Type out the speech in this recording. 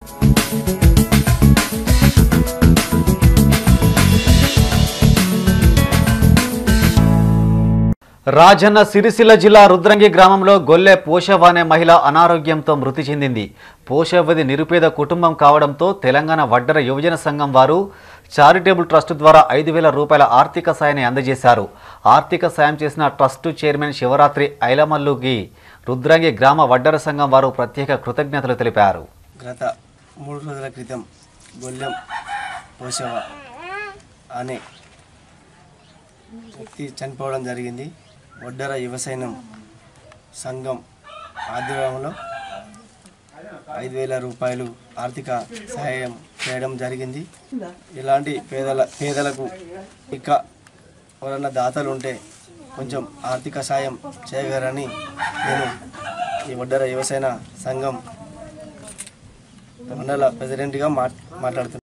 రాజన్న సిరిసిల్ల జిల్లా రుద్రంగి గ్రామంలో గొల్లె పోషవ అనే మహిళ అనారోగ్యంతో మృతి చెందింది పోషవది నిరుపేద కుటుంబం కావడంతో తెలంగాణ వడ్డర యువజన సంఘం వారు చారిటబుల్ ట్రస్ట్ ద్వారా ఐదు వేల రూపాయల ఆర్థిక సాయాన్ని అందజేశారు ఆర్థిక సాయం చేసిన ట్రస్టు చైర్మన్ శివరాత్రి ఐలమల్లుకి రుద్రంగి గ్రామ వడ్డర సంఘం వారు ప్రత్యేక కృతజ్ఞతలు తెలిపారు గత మూడు రోజుల క్రితం గొల్లెం పోషవ అనే వ్యక్తి చనిపోవడం జరిగింది ఒడ్డర యువసైన్యం సంఘం ఆధ్వర్యంలో ఐదు వేల రూపాయలు ఆర్థిక సహాయం చేయడం జరిగింది ఇలాంటి పేదల పేదలకు ఇక ఎవరన్నా దాతలు ఉంటే కొంచెం ఆర్థిక సాయం చేయగలరని నేను ఈ ఒడ్డర యువసేన సంఘం మండల ప్రెసిడెంట్గా మాట్ మాట్లాడుతున్నాను